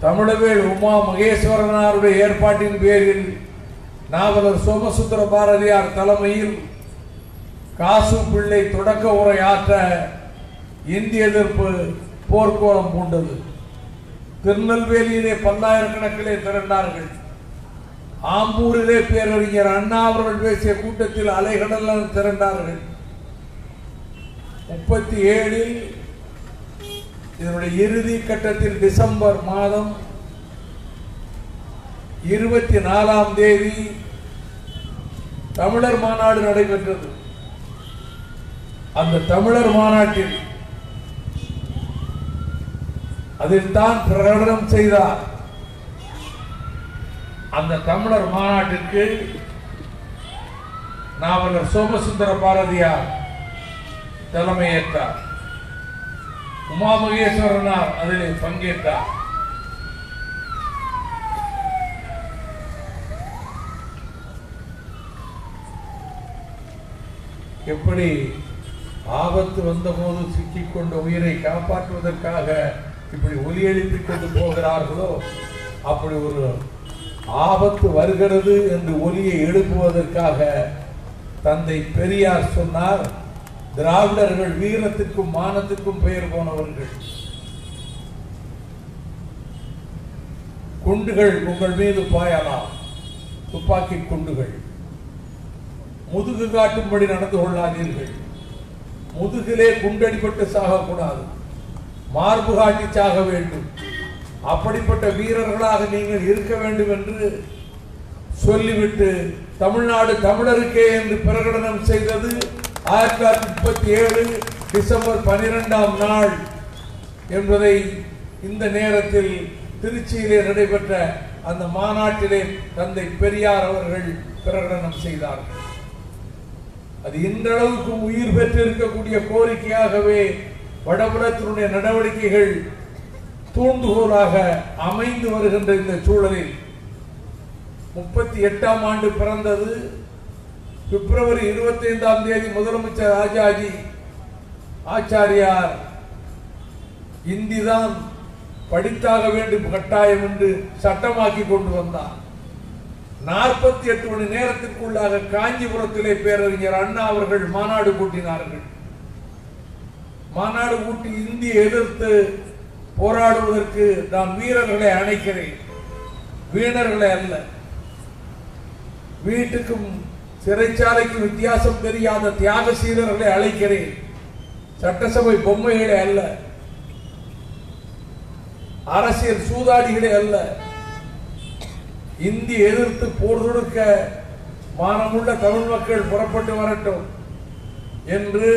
தமிழவேல் உமா மகேஸ்வரனாருடைய ஏற்பாட்டின் பேரில் நாவலர் சோமசுந்தர பாரதியார் தலைமையில் காசு பிள்ளை தொடக்க உரை ஆற்ற இந்திய எதிர்ப்பு போர்க்கோலம் பூண்டது திருநெல்வேலியிலே பல்லாயிரக்கணக்கிலே திரண்டார்கள் ஆம்பூரிலே பேரறிஞர் அண்ணா அவர்கள் பேசிய கூட்டத்தில் அலைகடல் திரண்டார்கள் முப்பத்தி ஏழில் இதனுடைய இறுதி கட்டத்தில் டிசம்பர் மாதம் இருபத்தி நாலாம் தேதி தமிழர் மாநாடு நடைபெற்றது அந்த தமிழர் மாநாட்டில் அதில் தான் பிரகடனம் செய்தார் அந்த தமிழர் மாநாட்டிற்கு நாவலர் சோமசுந்தர பாரதியார் தலைமையேற்றார் உமா மகேஸ்வரனார் அதில் பங்கேற்றார் எப்படி ஆபத்து வந்தபோது சிக்கிக்கொண்ட உயிரை காப்பாற்றுவதற்காக இப்படி ஒலி எழுப்பிக் கொண்டு போகிறார்களோ அப்படி ஒரு ஆபத்து வருகிறது என்று ஒலியை எழுப்புவதற்காக தந்தை பெரியார் சொன்னார் திராவிடர்கள் வீரத்திற்கும் மானத்திற்கும் பெயர் போனவர்கள் குண்டுகள் உங்கள் மீது பாயலாம் துப்பாக்கி குண்டுகள் முதுகு காட்டும்படி நடந்து கொள்ளாதீர்கள் முதுகிலே குண்டடிப்பட்டு சாகக்கூடாது மார்பு காட்டி சாக வேண்டும் அப்படிப்பட்ட வீரர்களாக நீங்கள் இருக்க வேண்டும் என்று சொல்லிவிட்டு தமிழ்நாடு தமிழருக்கே என்று பிரகடனம் செய்தது ஆயிரத்தி தொள்ளாயிரத்தி முப்பத்தி ஏழு டிசம்பர் பனிரெண்டாம் நாள் என்பதை இந்த நேரத்தில் திருச்சியிலே நடைபெற்ற அந்த மாநாட்டிலே தந்தை பெரியார் அவர்கள் பிரகடனம் செய்தார்கள் அது இன்றளவுக்கு உயிர் பெற்றிருக்கக்கூடிய கோரிக்கையாகவே வடபுலத்தினுடைய நடவடிக்கைகள் தூண்டுகோலாக அமைந்து வருகின்ற இந்த சூழலில் முப்பத்தி எட்டாம் ஆண்டு பிறந்தது பிப்ரவரி இருபத்தி ஐந்தாம் தேதி முதலமைச்சர் ராஜாஜி ஆச்சாரியார் இந்திதான் படித்தாக வேண்டும் கட்டாயம் என்று சட்டமாக்கி கொண்டு வந்தார் நாற்பத்தி எட்டு மணி நேரத்திற்குள்ளாக காஞ்சிபுரத்திலே பேரறிஞர் அண்ணா அவர்கள் மாநாடு கூட்டினார்கள் மாநாடு கூட்டி இந்திய எதிர்த்து போராடுவதற்கு நான் வீரர்களை அணைக்கிறேன் வீணர்களை அல்ல வீட்டுக்கும் சிறைச்சாலைக்கும் வித்தியாசம் தெரியாத தியாக சீரர்களை அழைக்கிறேன் சட்டசபை பொம்மைகளை அல்ல அரசியல் சூதாடிகளே அல்ல இந்திய எதிர்த்து போர் தொடுக்க மானமுள்ள தமிழ் மக்கள் புறப்பட்டு வரட்டும் என்று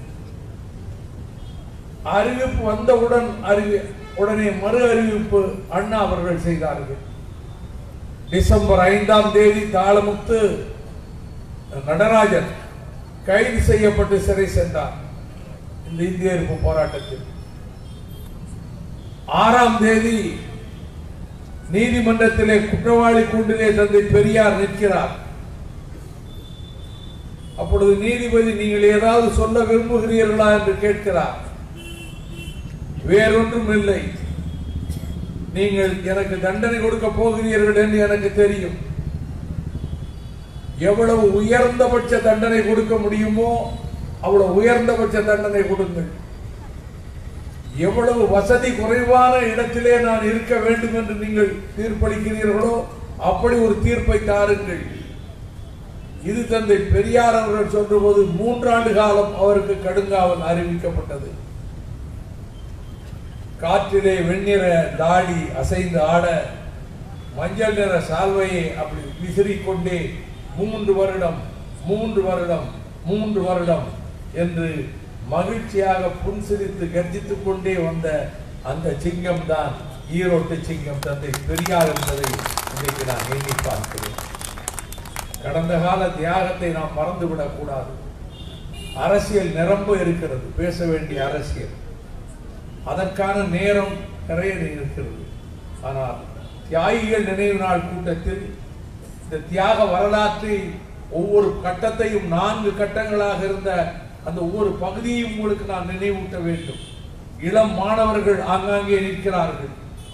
அறிவிப்பு வந்தவுடன் அறிவி உடனே மறு அறிவிப்பு அண்ணா அவர்கள் செய்தார்கள் டிசம்பர் ஐந்தாம் தேதி தாளமுத்து நடராஜன் கைது செய்யப்பட்டு சிறை சென்றார் இந்த இந்திய எதிர்ப்பு போராட்டத்தில் ஆறாம் தேதி நீதிமன்றத்திலே குற்றவாளி கூண்டிலே தந்தை பெரியார் நிற்கிறார் அப்பொழுது நீதிபதி நீங்கள் ஏதாவது சொல்ல விரும்புகிறீர்களா என்று கேட்கிறார் வேறொன்றும் இல்லை நீங்கள் எனக்கு தண்டனை கொடுக்க போகிறீர்கள் என்று எனக்கு தெரியும் எவ்வளவு உயர்ந்தபட்ச தண்டனை கொடுக்க முடியுமோ அவ்வளவு உயர்ந்தபட்ச தண்டனை கொடுங்கள் எவ்வளவு வசதி குறைவான இடத்திலே நான் இருக்க வேண்டும் என்று நீங்கள் தீர்ப்பளிக்கிறீர்களோ அப்படி ஒரு தீர்ப்பை தாருங்கள் இது தந்தை பெரியார் அவர்கள் சொல்றபோது மூன்றாண்டு காலம் அவருக்கு கடுங்காவல் அறிவிக்கப்பட்டது காற்றிலே வெண்ணிற தாடி அசைந்து ஆட மஞ்சள் நிற சால்வையை அப்படி விசிறிக்கொண்டே மூன்று வருடம் மூன்று வருடம் மூன்று வருடம் என்று மகிழ்ச்சியாக புன்சிரித்து கர்ஜித்துக் கொண்டே வந்த அந்த சிங்கம் தான் ஈரோட்டு சிங்கம் தந்தை பெரியார் என்பதை இன்றைக்கு நான் எண்ணி பார்க்கிறேன் கடந்த கால தியாகத்தை நாம் மறந்துவிடக் கூடாது அரசியல் நிரம்ப இருக்கிறது பேச வேண்டிய அரசியல் அதற்கான நேரம் நிறைய இருக்கிறது ஆனால் தியாகிகள் நினைவு நாள் கூட்டத்தில் இந்த தியாக வரலாற்றை ஒவ்வொரு கட்டத்தையும் நான்கு கட்டங்களாக இருந்த அந்த ஒவ்வொரு பகுதியையும் உங்களுக்கு நான் நினைவூட்ட வேண்டும் இளம் மாணவர்கள் ஆங்காங்கே நிற்கிறார்கள்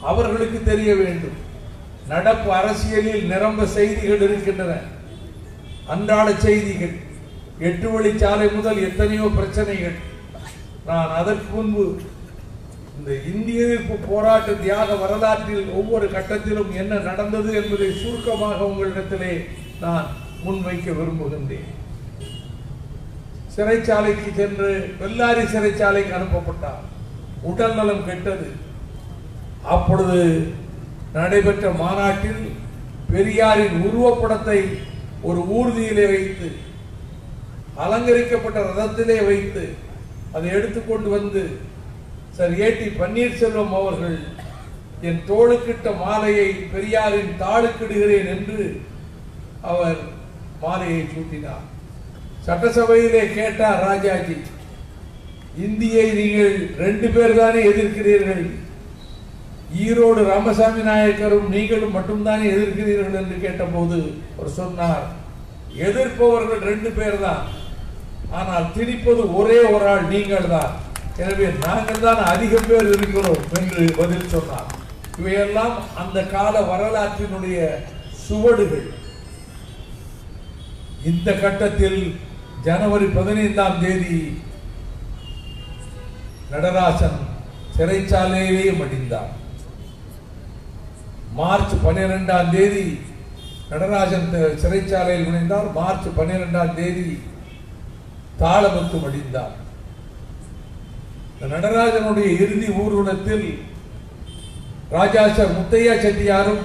அவர்களுக்கு தெரிய வேண்டும் நடப்பு அரசியலில் நிரம்ப செய்திகள் இருக்கின்றன அன்றாட செய்திகள் எட்டு வழிச்சாலை முதல் எத்தனையோ பிரச்சனைகள் நான் அதற்கு முன்பு இந்த இந்திய எதிர்ப்பு போராட்ட தியாக வரலாற்றில் ஒவ்வொரு கட்டத்திலும் என்ன நடந்தது என்பதை சுருக்கமாக உங்களிடத்திலே நான் முன்வைக்க விரும்புகின்றேன் சிறைச்சாலைக்கு சென்று பெல்லாரி சிறைச்சாலைக்கு அனுப்பப்பட்டார் உடல் நலம் கெட்டது அப்பொழுது நடைபெற்ற மாநாட்டில் பெரியாரின் உருவப்படத்தை ஒரு ஊர்தியிலே வைத்து அலங்கரிக்கப்பட்ட ரதத்திலே வைத்து அதை எடுத்துக்கொண்டு வந்து சார் ஏடி பன்னீர்செல்வம் அவர்கள் என் தோளுக்கிட்ட மாலையை பெரியாரின் தாளுக்கிடுகிறேன் என்று அவர் மாலையை சூட்டினார் சட்டசபையிலே கேட்டார் ராஜாஜி இந்தியை நீங்கள் ரெண்டு பேர் தானே எதிர்க்கிறீர்கள் ஈரோடு ராமசாமி நாயக்கரும் நீங்களும் மட்டும்தானே எதிர்க்கிறீர்கள் என்று கேட்டபோது அவர் சொன்னார் எதிர்ப்பவர்கள் ரெண்டு பேர் தான் ஆனால் திணிப்பது ஒரே ஒரு ஆள் நீங்கள் தான் எனவே நாங்கள் தான் அதிகம் பேர் இருக்கிறோம் என்று பதில் சொன்னார் இவையெல்லாம் அந்த கால வரலாற்றினுடைய சுவடுகள் இந்த கட்டத்தில் ஜனவரி பதினைந்தாம் தேதி நடராசன் சிறைச்சாலையிலேயே மடிந்தார் மார்ச் பன்னிரெண்டாம் தேதி நடராஜன் த- சிறைச்சாலையில் நுழைந்தார் மார்ச் பன்னிரெண்டாம் தேதி தாளமுத்து மடிந்தார் இந்த நடராஜனுடைய இறுதி ஊர்வலத்தில் ராஜாசர் முத்தையா செட்டியாரும்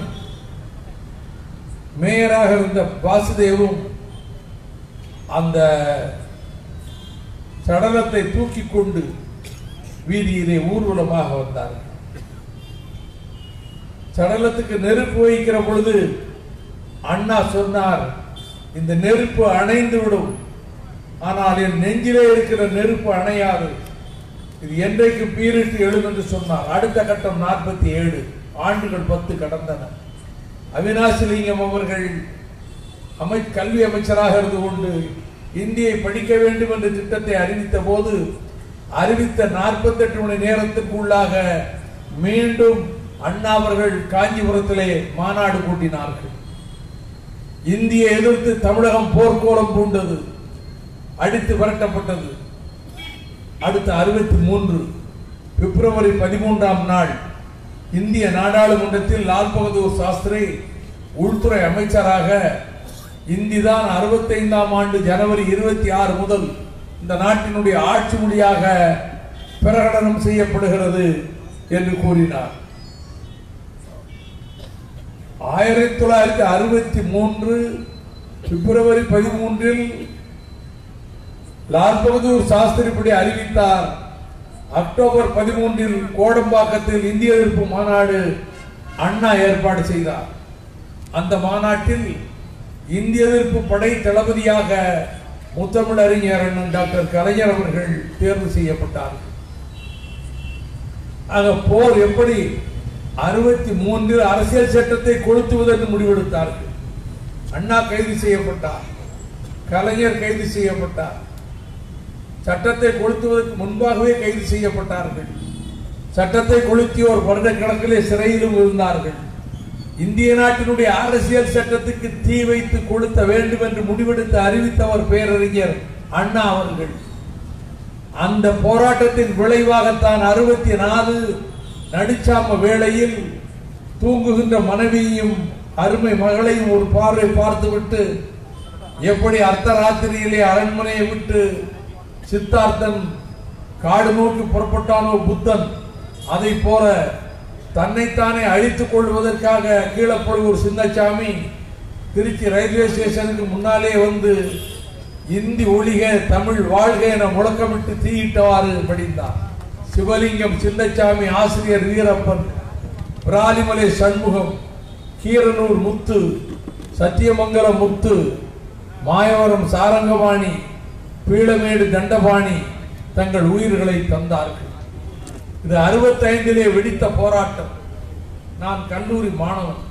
மேயராக இருந்த வாசுதேவும் அந்த சடலத்தை தூக்கி கொண்டு வீதியிலே ஊர்வலமாக வந்தார்கள் சடலத்துக்கு நெருப்பு வைக்கிற பொழுது அண்ணா சொன்னார் இந்த நெருப்பு அணைந்து விடும் ஆனால் என் நெஞ்சிலே இருக்கிற நெருப்பு அணையாது இது என்றைக்கு பீரிட்டு எழும் என்று சொன்னார் அடுத்த கட்டம் நாற்பத்தி ஏழு ஆண்டுகள் பத்து கடந்தன அவினாசிலிங்கம் அவர்கள் அமை கல்வி அமைச்சராக இருந்து கொண்டு இந்தியை படிக்க வேண்டும் என்ற திட்டத்தை அறிவித்த போது அறிவித்த 48 மணி நேரத்துக்குள்ளாக மீண்டும் அண்ணா அவர்கள் காஞ்சிபுரத்திலே மாநாடு கூட்டினார்கள் இந்தியை எதிர்த்து தமிழகம் போர்க்கோலம் பூண்டது அடித்து விரட்டப்பட்டது அடுத்த அறுபத்தி மூன்று பிப்ரவரி பதிமூன்றாம் நாள் இந்திய நாடாளுமன்றத்தில் லால் பகதூர் சாஸ்திரி உள்துறை அமைச்சராக இந்திதான் அறுபத்தைந்தாம் ஆண்டு ஜனவரி இருபத்தி ஆறு முதல் இந்த நாட்டினுடைய ஆட்சி மொழியாக பிரகடனம் செய்யப்படுகிறது என்று கூறினார் ஆயிரத்தி தொள்ளாயிரத்தி அறுபத்தி மூன்று பிப்ரவரி பதிமூன்றில் லால் பகதூர் சாஸ்திரி இப்படி அறிவித்தார் அக்டோபர் பதிமூன்றில் கோடம்பாக்கத்தில் இந்திய எதிர்ப்பு மாநாடு அண்ணா ஏற்பாடு செய்தார் அந்த மாநாட்டில் இந்திய எதிர்ப்பு படை தளபதியாக முத்தமிழ் அறிஞர் அண்ணன் டாக்டர் கலைஞர் அவர்கள் தேர்வு செய்யப்பட்டார்கள் ஆக போர் எப்படி அறுபத்தி மூன்றில் அரசியல் சட்டத்தை கொளுத்துவதென்று முடிவெடுத்தார்கள் அண்ணா கைது செய்யப்பட்டார் கலைஞர் கைது செய்யப்பட்டார் சட்டத்தை கொளுத்துவதற்கு முன்பாகவே கைது செய்யப்பட்டார்கள் சட்டத்தை கொளுத்தியோர் வருடக்கணக்கிலே சிறையிலும் இருந்தார்கள் இந்திய நாட்டினுடைய அரசியல் சட்டத்துக்கு தீ வைத்து கொளுத்த வேண்டும் என்று முடிவெடுத்து அறிவித்தவர் பேரறிஞர் அண்ணா அவர்கள் அந்த போராட்டத்தின் விளைவாகத்தான் அறுபத்தி நாலு நடுச்சாம வேளையில் தூங்குகின்ற மனைவியையும் அருமை மகளையும் ஒரு பார்வை பார்த்துவிட்டு எப்படி அர்த்தராத்திரியிலே அரண்மனையை விட்டு சித்தார்த்தன் காடு நோக்கி புறப்பட்டானோ புத்தன் அதை போல தன்னைத்தானே அழித்துக் கொள்வதற்காக கீழப்பழுவூர் சின்னசாமி திருச்சி ரயில்வே ஸ்டேஷனுக்கு முன்னாலே வந்து இந்தி ஒழிக தமிழ் வாழ்க என முழக்கமிட்டு தீயிட்டவாறு படித்தார் சிவலிங்கம் சின்னசாமி ஆசிரியர் வீரப்பன் பிராலிமலை சண்முகம் கீரனூர் முத்து சத்தியமங்கலம் முத்து மாயவரம் சாரங்கபாணி பீளமேடு தண்டபாணி தங்கள் உயிர்களை தந்தார்கள் இது அறுபத்தைந்திலே வெடித்த போராட்டம் நான் கல்லூரி மாணவன்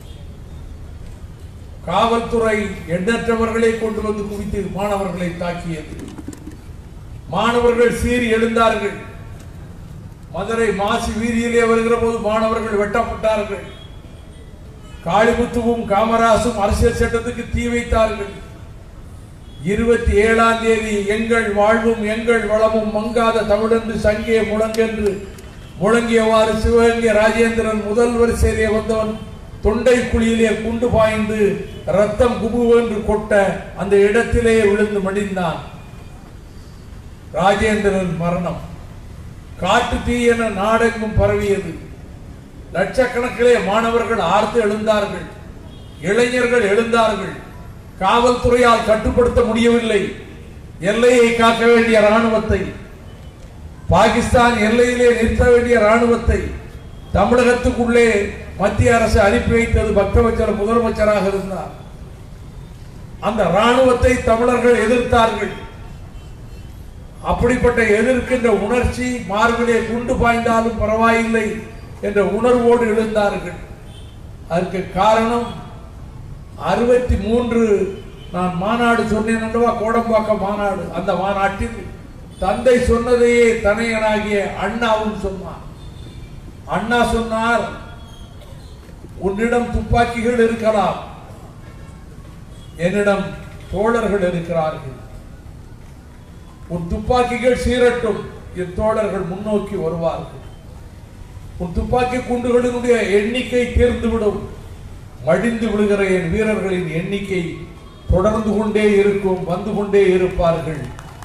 காவல்துறை எண்ணற்றவர்களை கொண்டு வந்து குவித்து மாணவர்களை தாக்கியது மாணவர்கள் சீறி எழுந்தார்கள் மதுரை மாசி வீதியிலே வருகிற போது மாணவர்கள் வெட்டப்பட்டார்கள் காளிமுத்துவும் காமராசும் அரசியல் சட்டத்துக்கு தீ வைத்தார்கள் இருபத்தி ஏழாம் தேதி எங்கள் வாழ்வும் எங்கள் வளமும் மங்காத தமிழென்று சங்கே முழங்கென்று முழங்கியவாறு சிவகங்கை ராஜேந்திரன் முதல் வரிசையிலே வந்தவன் தொண்டை குழியிலே குண்டு பாய்ந்து ரத்தம் குபுவென்று கொட்ட அந்த இடத்திலே விழுந்து மடிந்தான் ராஜேந்திரன் மரணம் காட்டு தீ என நாடெங்கும் பரவியது லட்சக்கணக்கிலே மாணவர்கள் ஆர்த்து எழுந்தார்கள் இளைஞர்கள் எழுந்தார்கள் காவல்துறையால் கட்டுப்படுத்த முடியவில்லை எல்லையை காக்க வேண்டிய ராணுவத்தை பாகிஸ்தான் எல்லையிலே நிறுத்த வேண்டிய ராணுவத்தை தமிழகத்துக்குள்ளே மத்திய அரசு அனுப்பி வைத்தது பக்தவச்சர் முதலமைச்சராக இருந்தார் அந்த ராணுவத்தை தமிழர்கள் எதிர்த்தார்கள் அப்படிப்பட்ட எதிர்க்கின்ற உணர்ச்சி மார்பிலே குண்டு பாய்ந்தாலும் பரவாயில்லை என்ற உணர்வோடு எழுந்தார்கள் அதற்கு காரணம் அறுபத்தி மூன்று நான் மாநாடு சொன்னேன் அல்லவா கோடம்பாக்கம் மாநாடு அந்த மாநாட்டில் தந்தை சொன்னதையே தனையனாகிய அண்ணாவும் சொன்னார் அண்ணா சொன்னார் உன்னிடம் துப்பாக்கிகள் இருக்கலாம் என்னிடம் தோழர்கள் இருக்கிறார்கள் உன் துப்பாக்கிகள் சீரட்டும் என் தோழர்கள் முன்னோக்கி வருவார்கள் உன் துப்பாக்கி குண்டுகளினுடைய எண்ணிக்கை தீர்ந்துவிடும் மடிந்து விழுகிற என் வீரர்களின் எண்ணிக்கை தொடர்ந்து கொண்டே இருக்கும் வந்து கொண்டே இருப்பார்கள்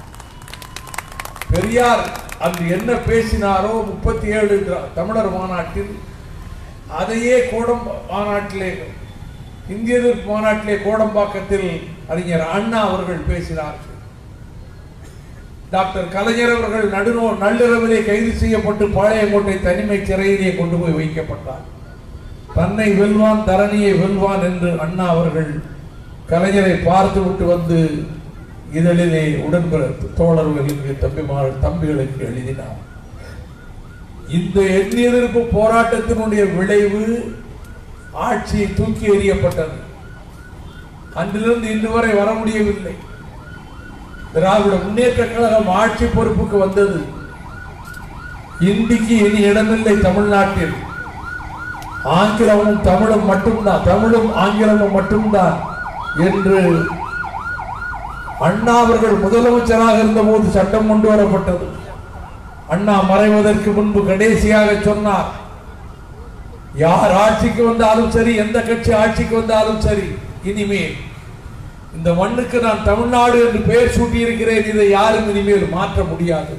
பெரியார் அன்று என்ன பேசினாரோ முப்பத்தி ஏழு தமிழர் மாநாட்டில் அதையே கோடம் மாநாட்டிலே இந்திய எதிர்ப்பு மாநாட்டிலே கோடம்பாக்கத்தில் அறிஞர் அண்ணா அவர்கள் பேசினார்கள் டாக்டர் கலைஞர் அவர்கள் நடுநோ நள்ளிரவிலே கைது செய்யப்பட்டு பாளையங்கோட்டை தனிமை சிறையிலே கொண்டு போய் வைக்கப்பட்டார் தன்னை வெல்வான் தரணியை வெல்வான் என்று அண்ணா அவர்கள் கலைஞரை பார்த்து விட்டு வந்து இதழிலே உடன்பிற தோழர்களுக்கு தம்பிமார் தம்பிகளுக்கு எழுதினார் இந்த எண்ணி எதிர்ப்பு போராட்டத்தினுடைய விளைவு ஆட்சி தூக்கி எறியப்பட்டது அன்றிலிருந்து இன்று வரை வர முடியவில்லை திராவிட முன்னேற்ற கழகம் ஆட்சி பொறுப்புக்கு வந்தது இந்திக்கு இனி இடமில்லை தமிழ்நாட்டில் ஆங்கிலமும் தமிழும் மட்டும்தான் தமிழும் ஆங்கிலமும் மட்டும்தான் என்று அண்ணா அவர்கள் முதலமைச்சராக இருந்தபோது சட்டம் கொண்டு வரப்பட்டது அண்ணா மறைவதற்கு முன்பு கடைசியாக சொன்னார் யார் ஆட்சிக்கு வந்தாலும் சரி எந்த கட்சி ஆட்சிக்கு வந்தாலும் சரி இனிமேல் இந்த மண்ணுக்கு நான் தமிழ்நாடு என்று பெயர் சூட்டியிருக்கிறேன் இதை யாரும் இனிமேல் மாற்ற முடியாது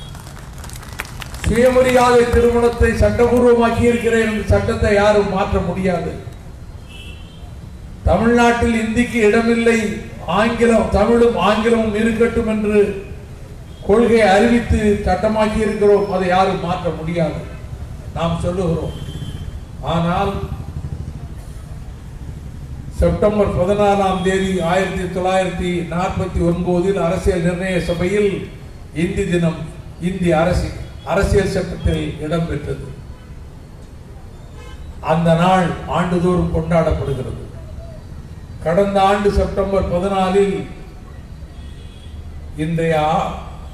சுயமரியாதை திருமணத்தை சட்டபூர்வமாக்கி இருக்கிறேன் என்ற சட்டத்தை யாரும் மாற்ற முடியாது தமிழ்நாட்டில் இந்திக்கு இடமில்லை ஆங்கிலம் தமிழும் ஆங்கிலமும் இருக்கட்டும் என்று கொள்கை அறிவித்து சட்டமாக்கி இருக்கிறோம் அதை யாரும் மாற்ற முடியாது நாம் சொல்லுகிறோம் ஆனால் செப்டம்பர் பதினாலாம் தேதி ஆயிரத்தி தொள்ளாயிரத்தி நாற்பத்தி ஒன்பதில் அரசியல் நிர்ணய சபையில் இந்தி தினம் இந்திய அரசு அரசியல் சட்டத்தில் இடம்பெற்றது அந்த நாள் ஆண்டுதோறும் கொண்டாடப்படுகிறது கடந்த ஆண்டு செப்டம்பர் பதினாலில் இன்றைய ஆ-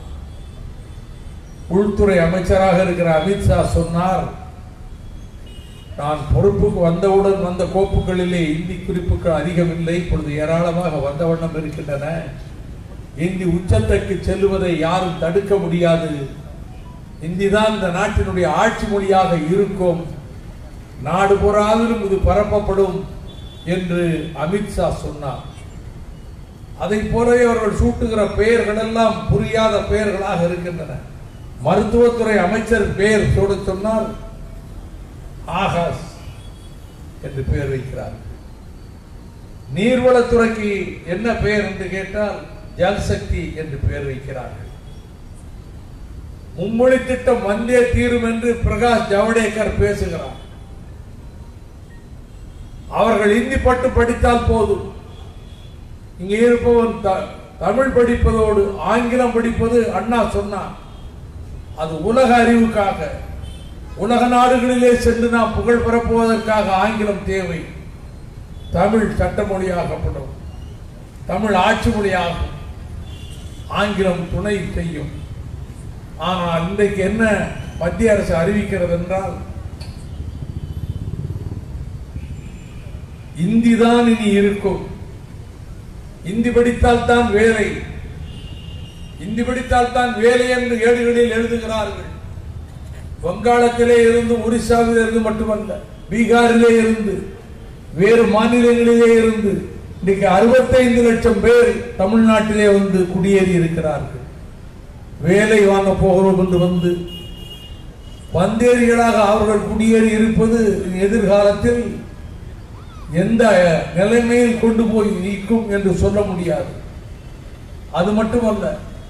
உள்துறை அமைச்சராக இருக்கிற அமித்ஷா சொன்னார் நான் பொறுப்புக்கு வந்தவுடன் வந்த கோப்புகளிலே இந்தி குறிப்புகள் அதிகமில்லை இப்பொழுது ஏராளமாக வந்த வண்ணம் இருக்கின்றன இந்தி உச்சத்துக்கு செல்லுவதை யாரும் தடுக்க முடியாது இந்தி தான் இந்த நாட்டினுடைய ஆட்சி மொழியாக இருக்கும் நாடு புறாவிலும் இது பரப்பப்படும் என்று அமித்ஷா சொன்னார் அதை போலவே அவர்கள் சூட்டுகிற பெயர்கள் எல்லாம் புரியாத பெயர்களாக இருக்கின்றன மருத்துவத்துறை அமைச்சர் பெயர் சொல்ல சொன்னால் ஆகாஷ் என்று பெயர் வைக்கிறார் நீர்வளத்துறைக்கு என்ன பெயர் என்று கேட்டால் ஜல்சக்தி என்று பெயர் வைக்கிறார்கள் மும்மொழி திட்டம் வந்தே தீரும் என்று பிரகாஷ் ஜவடேகர் பேசுகிறார் அவர்கள் இந்தி பட்டு படித்தால் போதும் இங்கே இருப்பவன் த- தமிழ் படிப்பதோடு ஆங்கிலம் படிப்பது அண்ணா சொன்னார் அது உலக அறிவுக்காக உலக நாடுகளிலே சென்று நாம் புகழ் பரப்புவதற்காக ஆங்கிலம் தேவை தமிழ் சட்ட மொழியாகப்படும் தமிழ் ஆட்சி மொழியாகும் ஆங்கிலம் துணை செய்யும் ஆனால் இன்றைக்கு என்ன மத்திய அரசு அறிவிக்கிறது என்றால் இந்தி தான் இனி இருக்கும் இந்தி படித்தால் தான் வேலை இந்தி படித்தால் தான் வேலை என்று ஏடுகளில் எழுதுகிறார்கள் வங்காளத்திலே இருந்து ஒரிசாவிலே இருந்து மட்டுமல்ல பீகாரிலே இருந்து வேறு மாநிலங்களிலே இருந்து இன்னைக்கு அறுபத்தைந்து லட்சம் பேர் தமிழ்நாட்டிலே வந்து குடியேறி இருக்கிறார்கள் வேலை வாங்க போகிறோம் என்று வந்து வந்தேரிகளாக அவர்கள் குடியேறி இருப்பது எதிர்காலத்தில் எந்த நிலைமையில் கொண்டு போய் நீக்கும் என்று சொல்ல முடியாது அது மட்டுமல்ல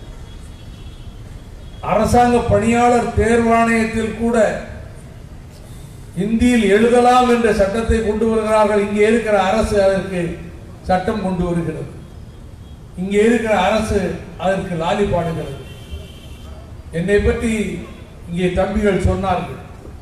அரசாங்க பணியாளர் தேர்வாணையத்தில் கூட இந்தியில் எழுதலாம் என்ற சட்டத்தை கொண்டு வருகிறார்கள் இங்கே இருக்கிற அரசு அதற்கு சட்டம் கொண்டு வருகிறது இங்கே இருக்கிற அரசு அதற்கு லாலி பாடுகிறது என்னை பற்றி இங்கே தம்பிகள் சொன்னார்கள்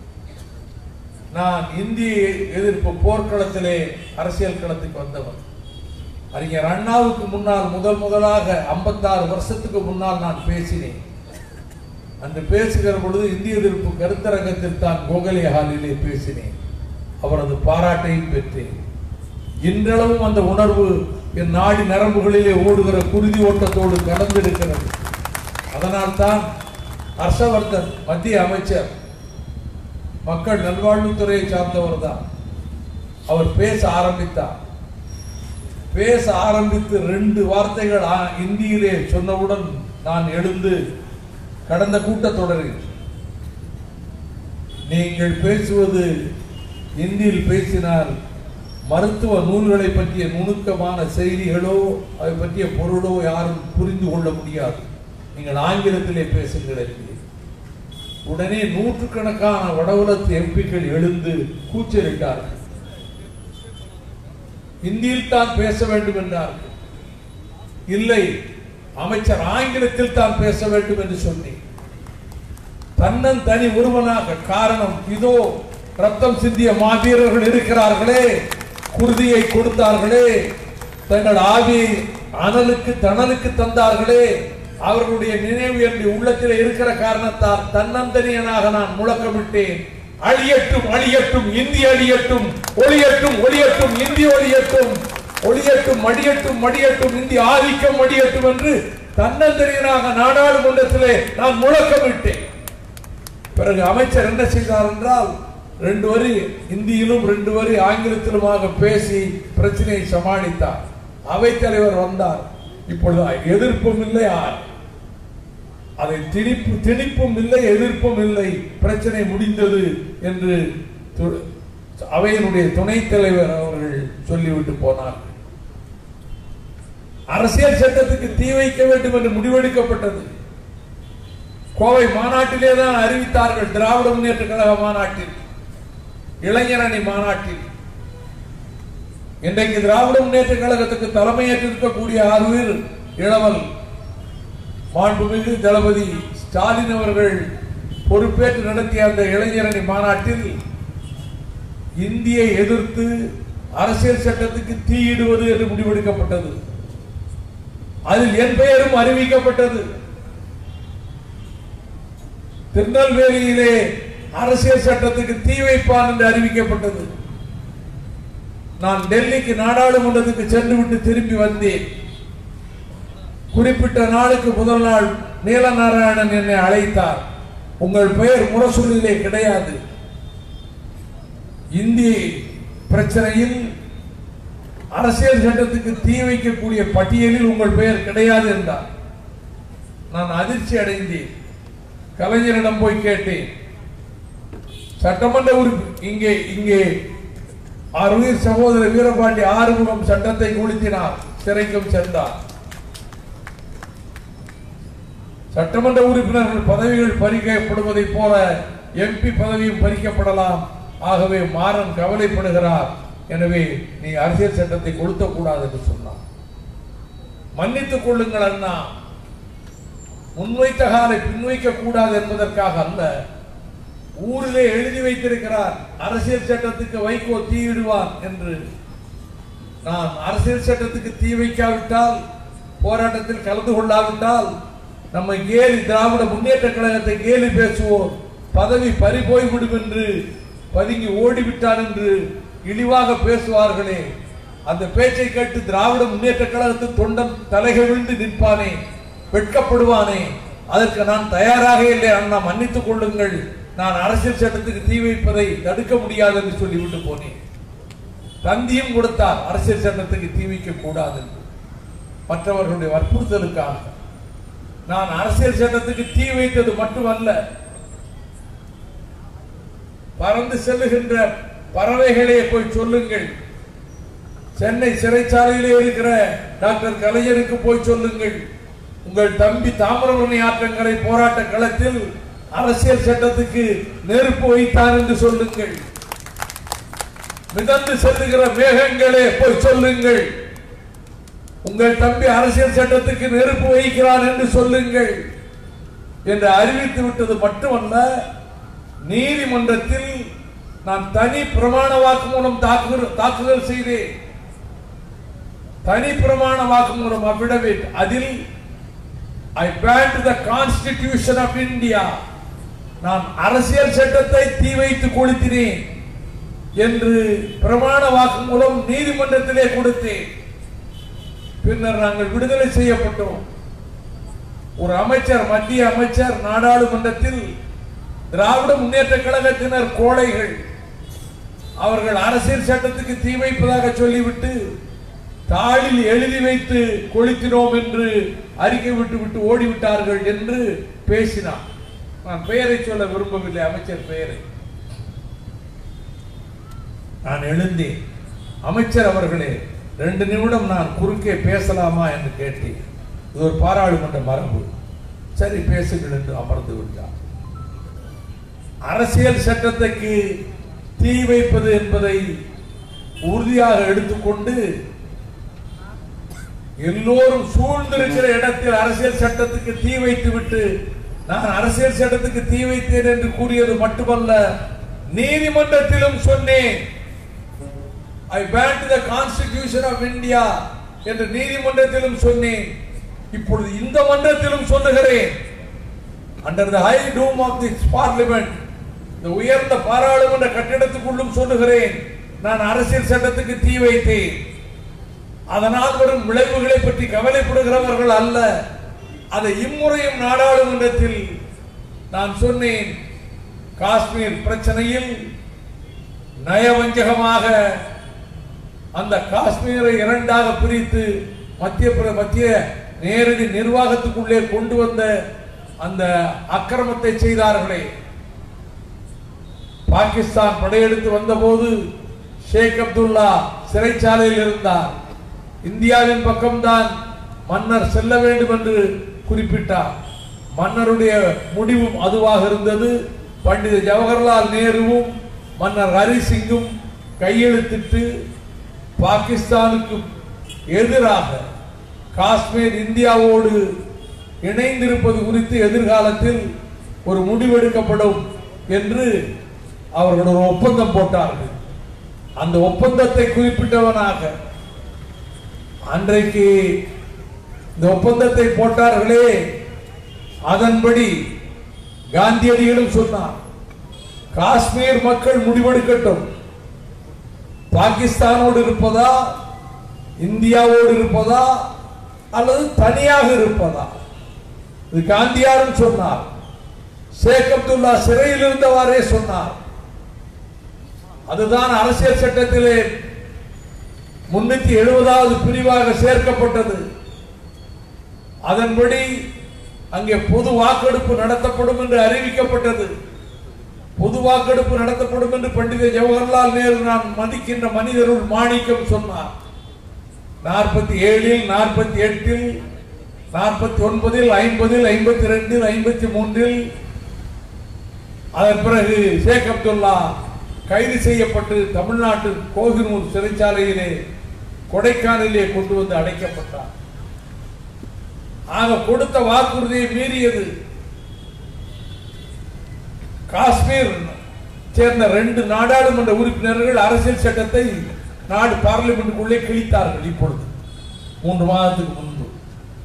நான் இந்திய எதிர்ப்பு போர்க்களத்திலே அரசியல் களத்துக்கு வந்தவன் அறிஞர் அண்ணாவுக்கு முன்னால் முதல் முதலாக 56 வருஷத்துக்கு முன்னால் நான் பேசினேன் அன்று பேசுகிற பொழுது இந்திய எதிர்ப்பு கருத்தரங்கத்தில் தான் கோகலே ஹாலிலே பேசினேன் அவரது பாராட்டையும் பெற்றேன் இன்றளவும் அந்த உணர்வு என் நாடி நரம்புகளிலே ஓடுகிற குருதி ஓட்டத்தோடு கடந்திருக்கிறது அதனால் தான் ஹர்ஷவர்தன் மத்திய அமைச்சர் மக்கள் நல்வாழ்வுத்துறையை சார்ந்தவர் தான் அவர் பேச ஆரம்பித்தார் பேச ஆரம்பித்து ரெண்டு வார்த்தைகள் ஆ- இந்தியிலே சொன்னவுடன் நான் எழுந்து கடந்த கூட்டத்தொடரில் நீங்கள் பேசுவது இந்தியில் பேசினால் மருத்துவ நூல்களை பற்றிய நுணுக்கமான செய்திகளோ அதை பற்றிய பொருளோ யாரும் புரிந்து கொள்ள முடியாது நீங்கள் ஆங்கிலத்திலே பேசுங்கள் என்று. உடனே நூற்றுக்கணக்கான வடவுலத்து எம்பிக்கள் எழுந்து கூச்சலிட்டார்கள் இந்தியில் தான் பேச வேண்டும் என்றார்கள் இல்லை அமைச்சர் ஆங்கிலத்தில் தான் பேச வேண்டும் என்று சொன்னேன் தன்னன் தனி ஒருவனாக காரணம் இதோ ரத்தம் சிந்திய மாவீரர்கள் இருக்கிறார்களே குருதியை கொடுத்தார்களே தங்கள் ஆவியை அனலுக்கு தணலுக்கு தந்தார்களே அவர்களுடைய நினைவு என்று உள்ளத்தில் இருக்கிற காரணத்தால் தன்னந்தனியனாக நான் முழக்கமிட்டேன் அழியட்டும் அழியட்டும் இந்தி அழியட்டும் ஒளியட்டும் ஒளியட்டும் இந்தி ஒளியட்டும் ஒளியட்டும் மடியட்டும் மடியட்டும் இந்தி ஆதிக்கம் மடியட்டும் என்று தன்னந்தனியனாக நாடாளுமன்றத்திலே நான் முழக்கமிட்டேன் பிறகு அமைச்சர் என்ன செய்தார் என்றால் ரெண்டு வரி இந்தியிலும் ரெண்டு வரி ஆங்கிலத்திலுமாக பேசி பிரச்சனையை சமாளித்தார் அவைத்தலைவர் வந்தார் இப்பொழுது எதிர்ப்பும் இல்லை ஆ- அதை திணிப்பு திணிப்பும் இல்லை எதிர்ப்பும் இல்லை பிரச்சனை முடிந்தது என்று து- அவையினுடைய துணைத் தலைவர் அவர்கள் சொல்லிவிட்டு போனார் அரசியல் சட்டத்துக்கு தீ வைக்க வேண்டும் என்று முடிவெடுக்கப்பட்டது கோவை மாநாட்டிலே தான் அறிவித்தார்கள் திராவிட முன்னேற்ற கழக மாநாட்டில் இளைஞரணி மாநாட்டில் இன்றைக்கு திராவிட முன்னேற்ற கழகத்துக்கு தலைமையேற்றிருக்கக்கூடிய ஆறுவீர் இளவல் மாண்புமிகு தளபதி ஸ்டாலின் அவர்கள் பொறுப்பேற்று நடத்திய அந்த இளைஞரணி மாநாட்டில் இந்தியை எதிர்த்து அரசியல் சட்டத்துக்கு தீயிடுவது என்று முடிவெடுக்கப்பட்டது அதில் என் பெயரும் அறிவிக்கப்பட்டது திருநெல்வேலியிலே அரசியல் சட்டத்துக்கு தீ வைப்பான் என்று அறிவிக்கப்பட்டது நான் டெல்லிக்கு நாடாளுமன்றத்துக்கு சென்று விட்டு திரும்பி வந்தேன் குறிப்பிட்ட நாளுக்கு முதல் நாள் நீலநாராயணன் என்னை அழைத்தார் உங்கள் பெயர் முரசொலியிலே கிடையாது இந்தி பிரச்சனையில் அரசியல் சட்டத்துக்கு தீ வைக்கக்கூடிய பட்டியலில் உங்கள் பெயர் கிடையாது என்றார் நான் அதிர்ச்சி அடைந்தேன் கலைஞரிடம் போய் கேட்டேன் சட்டமன்ற உறுப்பு இங்கே இங்கே அருவீர் சகோதரர் வீரபாண்டி ஆறுமுகம் சட்டத்தை கொளுத்தினார் சிறைக்கும் சென்றார் சட்டமன்ற உறுப்பினர்கள் பதவிகள் பறிக்கப்படுவதைப் போல எம்பி பதவியும் பறிக்கப்படலாம் ஆகவே மாறன் கவலைப்படுகிறார் எனவே நீ அரசியல் சட்டத்தை கொளுத்தக் கூடாது என்று சொன்னார் மன்னித்துக் கொள்ளுங்கள் அண்ணா முன்வைத்த காலை பின்வைக்க கூடாது என்பதற்காக அல்ல ஊரிலே எழுதி வைத்திருக்கிறார் அரசியல் சட்டத்துக்கு வைகோ தீயிடுவான் என்று நான் அரசியல் சட்டத்துக்கு தீ வைக்காவிட்டால் போராட்டத்தில் கலந்து கொள்ளாவிட்டால் நம்ம கேலி திராவிட முன்னேற்ற கழகத்தை கேலி பேசுவோர் பதவி பறி போய்விடும் என்று பதுங்கி ஓடிவிட்டான் என்று இழிவாக பேசுவார்களே அந்த பேச்சை கேட்டு திராவிட முன்னேற்ற கழகத்தின் தொண்டன் தலைகவிழ்ந்து நிற்பானே வெட்கப்படுவானே அதற்கு நான் தயாராக இல்லை அண்ணா மன்னித்துக் கொள்ளுங்கள் நான் அரசியல் சட்டத்துக்கு தீ வைப்பதை தடுக்க முடியாது என்று சொல்லிவிட்டு போனேன் தந்தியும் கொடுத்தார் அரசியல் சட்டத்துக்கு தீ வைக்க கூடாது என்று மற்றவர்களுடைய வற்புறுத்தலுக்காக நான் அரசியல் சட்டத்துக்கு தீ வைத்தது மட்டுமல்ல பறந்து செல்லுகின்ற பறவைகளே போய் சொல்லுங்கள் சென்னை சிறைச்சாலையிலே இருக்கிற டாக்டர் கலைஞருக்கு போய் சொல்லுங்கள் உங்கள் தம்பி தாமிரபரணி ஆற்றங்கரை போராட்ட களத்தில் அரசியல் சட்டத்துக்கு நெருப்பு வைத்தார் என்று சொல்லுங்கள் மிதந்து செல்லுகிற மேகங்களே போய் சொல்லுங்கள் உங்கள் தம்பி அரசியல் சட்டத்துக்கு நெருப்பு வைக்கிறான் என்று சொல்லுங்கள் என்று அறிவித்து விட்டது மட்டுமல்ல நீதிமன்றத்தில் நான் தனி பிரமாண வாக்குமூலம் தாக்குதல் தாக்குதல் செய்தேன் தனி பிரமாண வாக்குமூலம் அபிடவிட் அதில் I bend the constitution of India நான் அரசியல் சட்டத்தை தீ வைத்து கொளுத்தினேன் என்று பிரமாண வாக்குமூலம் நீதிமன்றத்திலே கொடுத்தேன் பின்னர் நாங்கள் விடுதலை செய்யப்பட்டோம் ஒரு அமைச்சர் மத்திய அமைச்சர் நாடாளுமன்றத்தில் திராவிட முன்னேற்ற கழகத்தினர் கோழைகள் அவர்கள் அரசியல் சட்டத்துக்கு தீ வைப்பதாக சொல்லிவிட்டு தாளில் எழுதி வைத்து கொளுத்தினோம் என்று அறிக்கை விட்டு விட்டு ஓடிவிட்டார்கள் என்று பேசினார் நான் பெயரை சொல்ல விரும்பவில்லை அமைச்சர் பெயரை நான் எழுந்தேன் அமைச்சர் அவர்களே ரெண்டு நிமிடம் நான் குறுக்கே பேசலாமா என்று கேட்டேன் இது ஒரு பாராளுமன்ற மரபு சரி பேசுங்கள் என்று அமர்ந்து விட்டார் அரசியல் சட்டத்துக்கு தீ வைப்பது என்பதை உறுதியாக எடுத்துக்கொண்டு எல்லோரும் சூழ்ந்திருக்கிற இடத்தில் அரசியல் சட்டத்துக்கு தீ வைத்து விட்டு நான் அரசியல் சட்டத்துக்கு தீ வைத்தேன் என்று கூறியது மட்டுமல்ல நீதிமன்றத்திலும் சொன்னேன் I bend the constitution of India என்று நீதிமன்றத்திலும் சொன்னேன் இப்பொழுது இந்த மன்றத்திலும் சொல்லுகிறேன் under the high dome of the parliament இந்த உயர்ந்த பாராளுமன்ற கட்டிடத்துக்குள்ளும் சொல்லுகிறேன் நான் அரசியல் சட்டத்துக்கு தீ வைத்தேன் அதனால் வரும் விளைவுகளை பற்றி கவலைப்படுகிறவர்கள் அல்ல அதை இம்முறையும் நாடாளுமன்றத்தில் நான் சொன்னேன் காஷ்மீர் பிரச்சனையில் நயவஞ்சகமாக அந்த காஷ்மீரை இரண்டாக பிரித்து மத்திய பிர- மத்திய நேரடி நிர்வாகத்துக்குள்ளே கொண்டு வந்த அந்த அக்கிரமத்தை செய்தார்களே பாகிஸ்தான் படையெடுத்து வந்தபோது ஷேக் அப்துல்லா சிறைச்சாலையில் இருந்தார் இந்தியாவின் பக்கம்தான் மன்னர் செல்ல வேண்டும் என்று குறிப்பிட்டார் மன்னருடைய முடிவும் அதுவாக இருந்தது பண்டித ஜவஹர்லால் நேருவும் மன்னர் ஹரி சிங்கும் கையெழுத்திட்டு பாகிஸ்தானுக்கு எதிராக காஷ்மீர் இந்தியாவோடு இணைந்திருப்பது குறித்து எதிர்காலத்தில் ஒரு முடிவெடுக்கப்படும் என்று அவர்கள் ஒரு ஒப்பந்தம் போட்டார்கள் அந்த ஒப்பந்தத்தை குறிப்பிட்டவனாக அன்றைக்கு இந்த ஒப்பந்தத்தை போட்டார்களே அதன்படி காந்தியடிகளும் சொன்னார் காஷ்மீர் மக்கள் முடிவெடுக்கட்டும் பாகிஸ்தானோடு இருப்பதா இந்தியாவோடு இருப்பதா அல்லது தனியாக இருப்பதா இது காந்தியாரும் சொன்னார் ஷேக் அப்துல்லா சிறையில் இருந்தவாறே சொன்னார் அதுதான் அரசியல் சட்டத்திலே முன்னூத்தி எழுபதாவது பிரிவாக சேர்க்கப்பட்டது அதன்படி அங்கே பொது வாக்கெடுப்பு நடத்தப்படும் என்று அறிவிக்கப்பட்டது பொது வாக்கெடுப்பு நடத்தப்படும் என்று பண்டித ஜவஹர்லால் நேரு நான் மதிக்கின்ற மனிதருள் மாணிக்கம் சொன்னார் நாற்பத்தி ஏழில் நாற்பத்தி எட்டில் நாற்பத்தி ஒன்பதில் ஐம்பதில் ஐம்பத்தி ரெண்டில் ஐம்பத்தி மூன்றில் அதன் பிறகு ஷேக் அப்துல்லா கைது செய்யப்பட்டு தமிழ்நாட்டு கோகினூர் சிறைச்சாலையிலே கொடைக்கானலிலே கொண்டு வந்து அடைக்கப்பட்டார் ஆக கொடுத்த வாக்குறுதியை மீறியது காஷ்மீர் சேர்ந்த ரெண்டு நாடாளுமன்ற உறுப்பினர்கள் அரசியல் சட்டத்தை நாடு பார்லிமெண்ட்டுக்குள்ளே கிழித்தார்கள் இப்பொழுது மூன்று மாதத்துக்கு முன்பு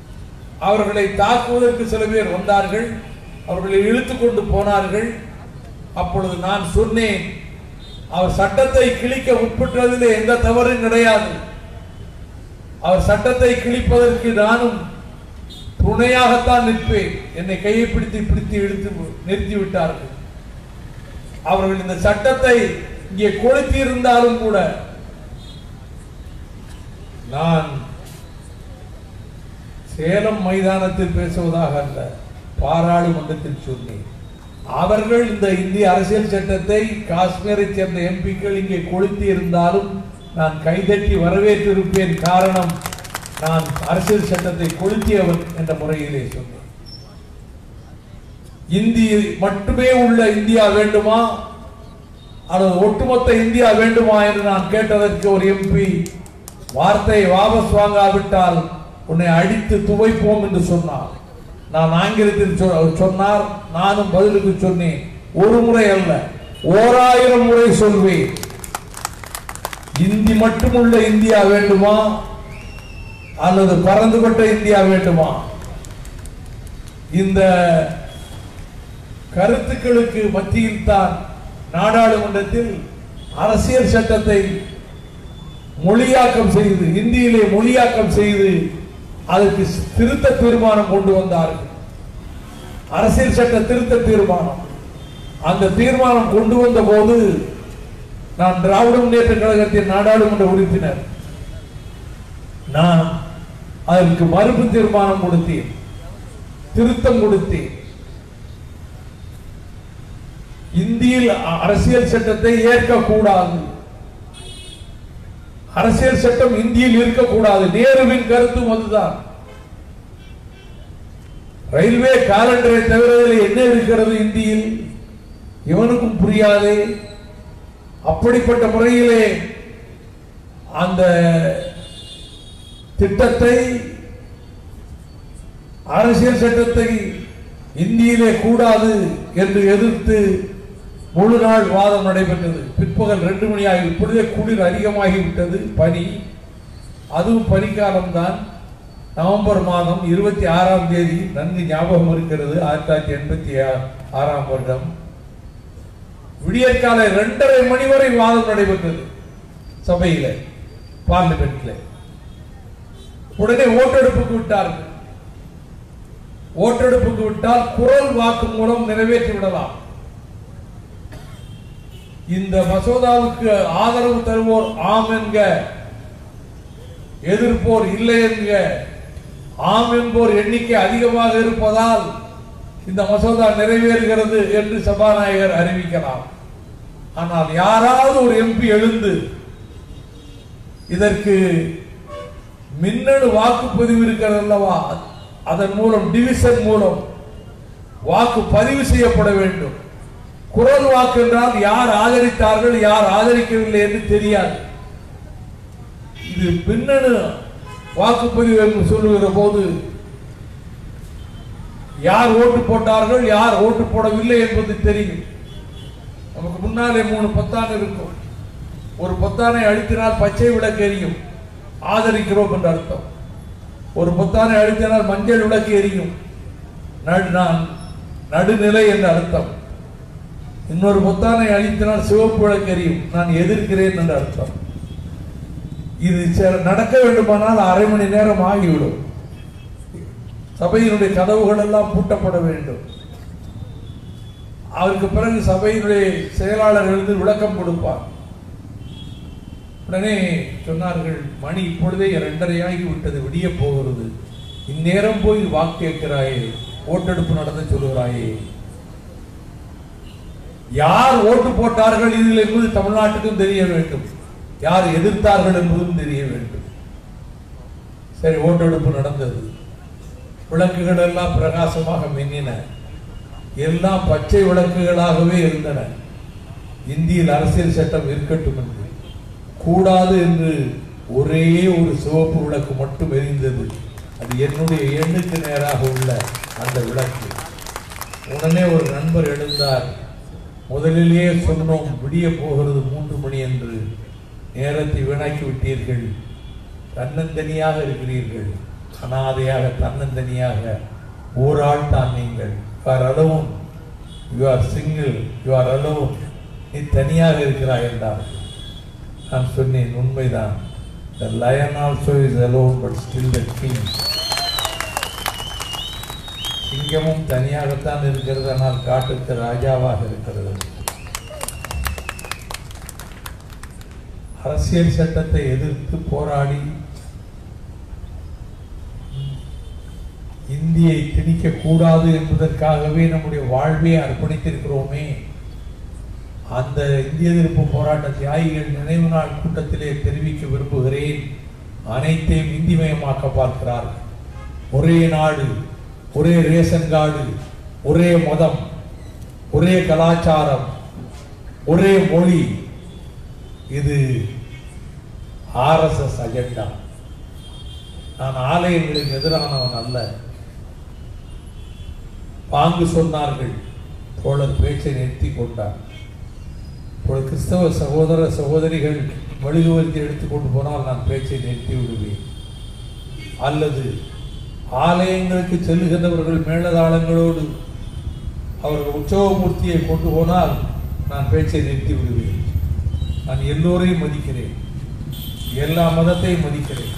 அவர்களை தாக்குவதற்கு சில பேர் வந்தார்கள் அவர்களை இழுத்து கொண்டு போனார்கள் அப்பொழுது நான் சொன்னேன் அவர் சட்டத்தை கிழிக்க உட்பட்டதிலே எந்த தவறும் கிடையாது அவர் சட்டத்தை கிழிப்பதற்கு நானும் துணையாகத்தான் நிற்பேன் என்னை கையை பிடித்து பிடித்து இழுத்து நிறுத்தி விட்டார்கள் அவர்கள் இந்த சட்டத்தை இங்கே கொளுத்தி இருந்தாலும் கூட நான் சேலம் மைதானத்தில் பேசுவதாக அல்ல பாராளுமன்றத்தில் சொன்னேன் அவர்கள் இந்த இந்திய அரசியல் சட்டத்தை காஷ்மீரை சேர்ந்த எம்பிக்கள் இங்கே கொளுத்தி இருந்தாலும் நான் கைதட்டி வரவேற்றிருப்பேன் காரணம் நான் அரசியல் சட்டத்தை கொளுத்தியவன் என்ற முறையிலே சொன்னேன் இந்திய மட்டுமே உள்ள இந்தியா வேண்டுமா அல்லது ஒட்டுமொத்த இந்தியா வேண்டுமா என்று நான் கேட்டதற்கு ஒரு எம்பி வார்த்தையை வாபஸ் வாங்காவிட்டால் உன்னை அடித்து துவைப்போம் என்று சொன்னார் நான் ஆங்கிலத்தில் சொ- அவர் சொன்னார் நானும் பதிலுக்கு சொன்னேன் ஒரு முறை அல்ல ஓராயிரம் முறை சொல்வேன் இந்தி மட்டுமுள்ள இந்தியா வேண்டுமா அல்லது பறந்துபட்ட இந்தியா வேண்டுமா இந்த கருத்துக்களுக்கு மத்தியில் தான் நாடாளுமன்றத்தில் அரசியல் சட்டத்தை மொழியாக்கம் செய்து இந்தியிலே மொழியாக்கம் செய்து அதற்கு திருத்த தீர்மானம் கொண்டு வந்தார்கள் அரசியல் சட்ட திருத்த தீர்மானம் அந்த தீர்மானம் கொண்டு வந்த போது நான் திராவிட முன்னேற்ற கழகத்தின் நாடாளுமன்ற உறுப்பினர் நான் அதற்கு மறுப்பு தீர்மானம் கொடுத்தேன் திருத்தம் கொடுத்தேன் இந்தியில் அ- அரசியல் சட்டத்தை ஏற்கக்கூடாது அரசியல் சட்டம் இந்தியில் இருக்கக்கூடாது நேருவின் கருத்தும் அதுதான் ரயில்வே காலண்டரை தவிர இதில் என்ன இருக்கிறது இந்தியில் இவனுக்கும் புரியாதே அப்படிப்பட்ட முறையிலே அந்த திட்டத்தை அரசியல் சட்டத்தை இந்தியிலே கூடாது என்று எதிர்த்து முழு நாள் வாதம் நடைபெற்றது பிற்பகல் ரெண்டு மணி ஆகி இப்பொழுதே குளிர் அதிகமாகிவிட்டது பனி அதுவும் பனிக்காலம்தான் நவம்பர் மாதம் இருபத்தி ஆறாம் தேதி நன்கு ஞாபகம் இருக்கிறது ஆயிரத்தி தொள்ளாயிரத்தி எண்பத்தி ஆ- ஆறாம் வருடம் விடியற்காலை இரண்டரை மணி வரை வாதம் நடைபெற்றது சபையில பார்லிமெண்ட்ல உடனே ஓட்டெடுப்புக்கு விட்டார்கள் ஓட்டெடுப்புக்கு விட்டால் குரல் வாக்கு மூலம் நிறைவேற்றி விடலாம் இந்த மசோதாவுக்கு ஆதரவு தருவோர் ஆம் என்க எதிர்ப்போர் இல்லை என்க ஆம் என்போர் எண்ணிக்கை அதிகமாக இருப்பதால் இந்த மசோதா நிறைவேறுகிறது என்று சபாநாயகர் அறிவிக்கலாம் ஆனால் யாராவது ஒரு எம்பி எழுந்து இதற்கு மின்னணு வாக்குப்பதிவு இருக்கிறது அல்லவா அதன் மூலம் டிவிஷன் மூலம் வாக்கு பதிவு செய்யப்பட வேண்டும் குரல் வாக்கு என்றால் யார் ஆதரித்தார்கள் யார் ஆதரிக்கவில்லை என்று தெரியாது இது பின்னணு வாக்குப்பதிவு என்று சொல்லுகிற போது யார் ஓட்டு போட்டார்கள் யார் ஓட்டு போடவில்லை என்பது தெரியும் நமக்கு முன்னாலே மூணு பொத்தான் இருக்கும் ஒரு பொத்தானை அழுத்தினால் பச்சை விளக்கு எரியும் ஆதரிக்கிறோம் என்று அர்த்தம் ஒரு பொத்தானை அழுத்தினால் மஞ்சள் விளக்கு எரியும் நடு நான் நடுநிலை என்று அர்த்தம் இன்னொரு பொத்தானை அழித்தினால் சிவப்பு விளக்கு எரியும் நான் எதிர்க்கிறேன் என்று அர்த்தம் இது ச- நடக்க வேண்டுமானால் அரை மணி நேரம் ஆகிவிடும் சபையினுடைய கதவுகள் எல்லாம் பூட்டப்பட வேண்டும் அதற்கு பிறகு சபையினுடைய செயலாளர் எழுந்து விளக்கம் கொடுப்பார் உடனே சொன்னார்கள் மணி இப்பொழுதே இரண்டரை ஆகி விட்டது விடிய போகிறது இந்நேரம் போய் வாக்கு கேட்கிறாயே ஓட்டெடுப்பு நடத்த சொல்லுகிறாயே யார் ஓட்டு போட்டார்கள் இதில் என்பது தமிழ்நாட்டுக்கும் தெரிய வேண்டும் யார் எதிர்த்தார்கள் என்பதும் தெரிய வேண்டும் சரி ஓட்டெடுப்பு நடந்தது விளக்குகள் எல்லாம் பிரகாசமாக மின்னின எல்லாம் பச்சை விளக்குகளாகவே இருந்தன இந்தியில் அரசியல் சட்டம் இருக்கட்டும் என்று கூடாது என்று ஒரே ஒரு சிவப்பு விளக்கு மட்டும் எரிந்தது அது என்னுடைய எண்ணுக்கு நேராக உள்ள அந்த விளக்கு உடனே ஒரு நண்பர் எழுந்தார் முதலிலேயே சொன்னோம் விடிய போகிறது மூன்று மணி என்று நேரத்தை வீணாக்கி விட்டீர்கள் தன்னந்தனியாக இருக்கிறீர்கள் அனாதையாக தன்னந்தனியாக ஓராள் தான் நீங்கள் வேறளவும் you are single you are alone நீ தனியாக இருக்கிறாய் என்றார் நான் சொன்னேன் உண்மைதான் The lion also is alone but still the king. சிங்கமும் தனியாகத்தான் இருக்கிறது ஆனால் காட்டுக்கு ராஜாவாக இருக்கிறது அரசியல் சட்டத்தை எதிர்த்து போராடி இந்தியை திணிக்க கூடாது என்பதற்காகவே நம்முடைய வாழ்வை அர்ப்பணித்திருக்கிறோமே அந்த இந்திய எதிர்ப்பு போராட்ட தியாகிகள் நினைவு நாள் கூட்டத்திலே தெரிவிக்க விரும்புகிறேன் அனைத்தையும் இந்திமயமாக்க பார்க்கிறார்கள் ஒரே நாடு ஒரே ரேஷன் கார்டு ஒரே மதம் ஒரே கலாச்சாரம் ஒரே மொழி இது ஆர்எஸ்எஸ் அஜெண்டா நான் ஆலயங்களுக்கு எதிரானவன் அல்ல பாங்கு சொன்னார்கள் தோழர் பேச்சை நிறுத்தி கொண்டார் இப்பொழுது கிறிஸ்தவ சகோதர சகோதரிகள் வழிகுவர்த்தி எடுத்துக்கொண்டு போனால் நான் பேச்சை நிறுத்தி விடுவேன் அல்லது ஆலயங்களுக்கு செல்லுகின்றவர்கள் மேலதாளங்களோடு அவர்கள் உற்சவமூர்த்தியை கொண்டு போனால் நான் பேச்சை நிறுத்தி விடுவேன் நான் எல்லோரையும் மதிக்கிறேன் எல்லா மதத்தையும் மதிக்கிறேன்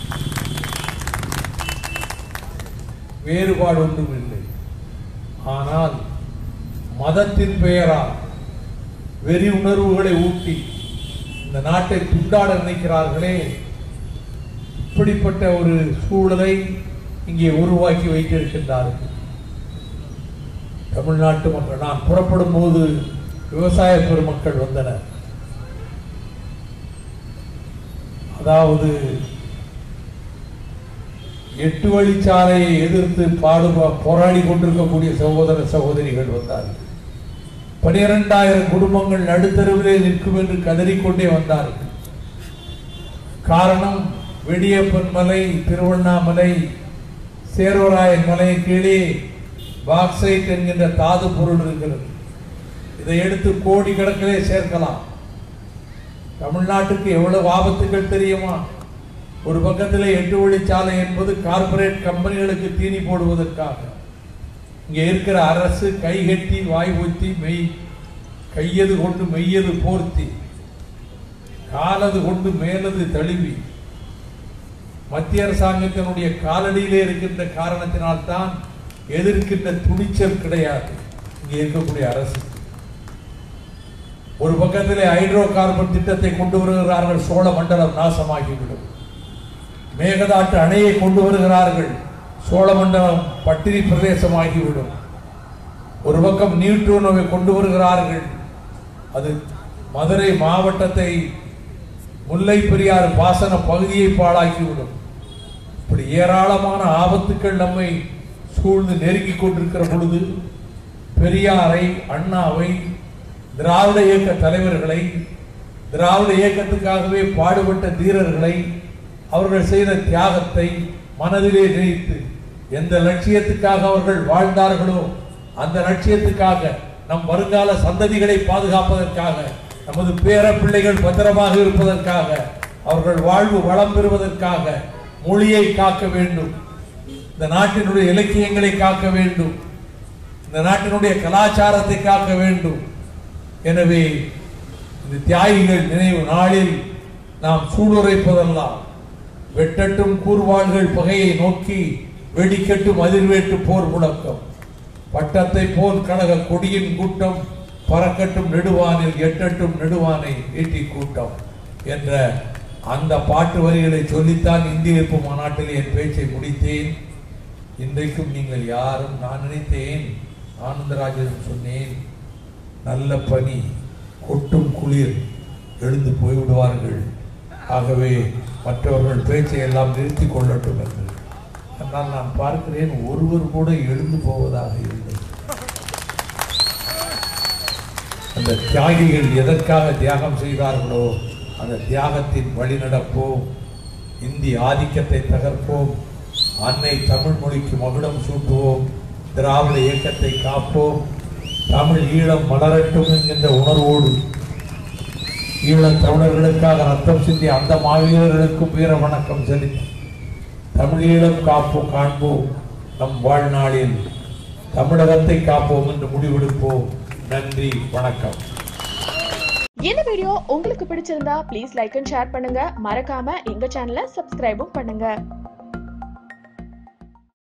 வேறுபாடு ஒன்றும் இல்லை ஆனால் மதத்தின் பெயரால் வெறி உணர்வுகளை ஊட்டி இந்த நாட்டை துண்டாட நினைக்கிறார்களே இப்படிப்பட்ட ஒரு சூழலை இங்கே உருவாக்கி வைத்திருக்கின்றார்கள் தமிழ்நாட்டு மக்கள் நான் புறப்படும் போது விவசாய பெருமக்கள் வந்தனர் அதாவது எட்டு வழிச்சாலையை எதிர்த்து பாடுபா போராடி கொண்டிருக்கக்கூடிய சகோதர சகோதரிகள் வந்தார்கள் பனிரெண்டாயிரம் குடும்பங்கள் நடுத்தருவிலே நிற்கும் என்று கதறிக்கொண்டே வந்தார்கள் காரணம் வெடியப்பன் மலை திருவண்ணாமலை சேர்வராயன் மலை கீழே பாக்சைட் என்கின்ற தாது பொருள் இருக்கிறது இதை எடுத்து கோடி கணக்கிலே சேர்க்கலாம் தமிழ்நாட்டுக்கு எவ்வளவு ஆபத்துகள் தெரியுமா ஒரு பக்கத்திலே எட்டு வழிச்சாலை என்பது கார்ப்பரேட் கம்பெனிகளுக்கு தீனி போடுவதற்காக இங்கே இருக்கிற அரசு கைகட்டி வாய் ஊத்தி மெய் கையது கொண்டு மெய்யது போர்த்தி காலது கொண்டு மேலது தழுவி மத்திய அரசாங்கத்தினுடைய காலடியிலே இருக்கின்ற காரணத்தினால்தான் எதிர்க்கின்ற துணிச்சல் கிடையாது இங்கே இருக்கக்கூடிய அரசு ஒரு பக்கத்திலே ஹைட்ரோ கார்பன் திட்டத்தை கொண்டு வருகிறார்கள் சோழ மண்டலம் நாசமாகிவிடும் மேகதாட்டு அணையை கொண்டு வருகிறார்கள் சோழமண்டலம் பட்டினி பிரதேசமாகிவிடும் ஒரு பக்கம் நியூட்ரோனோவை கொண்டு வருகிறார்கள் அது மதுரை மாவட்டத்தை முல்லை பெரியாறு பாசன பகுதியை பாழாக்கிவிடும் இப்படி ஏராளமான ஆபத்துக்கள் நம்மை சூழ்ந்து நெருங்கிக் கொண்டிருக்கிற பொழுது பெரியாரை அண்ணாவை திராவிட இயக்க தலைவர்களை திராவிட இயக்கத்துக்காகவே பாடுபட்ட தீரர்களை அவர்கள் செய்த தியாகத்தை மனதிலே நினைத்து எந்த லட்சியத்துக்காக அவர்கள் வாழ்ந்தார்களோ அந்த லட்சியத்துக்காக நம் வருங்கால சந்ததிகளை பாதுகாப்பதற்காக நமது பேர பிள்ளைகள் பத்திரமாக இருப்பதற்காக அவர்கள் வாழ்வு வளம் பெறுவதற்காக மொழியை காக்க வேண்டும் இந்த நாட்டினுடைய இலக்கியங்களை காக்க வேண்டும் இந்த நாட்டினுடைய கலாச்சாரத்தை காக்க வேண்டும் எனவே இந்த தியாகிகள் நினைவு நாளில் நாம் சூளுரைப்பதெல்லாம் வெட்டட்டும் கூர்வாள்கள் பகையை நோக்கி வெடிக்கட்டும் அதிர்வேட்டு போர் முழக்கம் பட்டத்தை போல் கழக கொடியின் கூட்டம் பறக்கட்டும் நெடுவானில் எட்டட்டும் நெடுவானை ஈட்டி கூட்டம் என்ற அந்த பாட்டு வரிகளை சொல்லித்தான் இந்திய எதிர்ப்பு மாநாட்டில் என் பேச்சை முடித்தேன் இன்றைக்கும் நீங்கள் யாரும் நான் நினைத்தேன் ஆனந்தராஜன் சொன்னேன் நல்ல பனி கொட்டும் குளிர் எழுந்து போய்விடுவார்கள் ஆகவே மற்றவர்கள் பேச்சை எல்லாம் நிறுத்திக் கொள்ளட்டும் என்று ஆனால் நான் பார்க்கிறேன் ஒருவர் கூட எழுந்து போவதாக இல்லை அந்த தியாகிகள் எதற்காக தியாகம் செய்தார்களோ அந்த தியாகத்தின் வழி நடப்போம் இந்தி ஆதிக்கத்தை தகர்ப்போம் அன்னை தமிழ் மொழிக்கு மகுடம் சூட்டுவோம் திராவிட இயக்கத்தை காப்போம் தமிழ் ஈழம் மலரட்டும் என்கின்ற உணர்வோடு ஈழத் தமிழர்களுக்காக ரத்தம் சிந்திய அந்த மாவீரர்களுக்கும் வீர வணக்கம் செலுத்தி தமிழீழம் காப்போம் காண்போம் நம் வாழ்நாளில் தமிழகத்தை காப்போம் என்று முடிவெடுப்போம் நன்றி வணக்கம் இந்த வீடியோ உங்களுக்கு பிடிச்சிருந்தா ப்ளீஸ் லைக் அண்ட் ஷேர் பண்ணுங்க மறக்காம எங்க சேனலை சப்ஸ்கிரைபும் பண்ணுங்க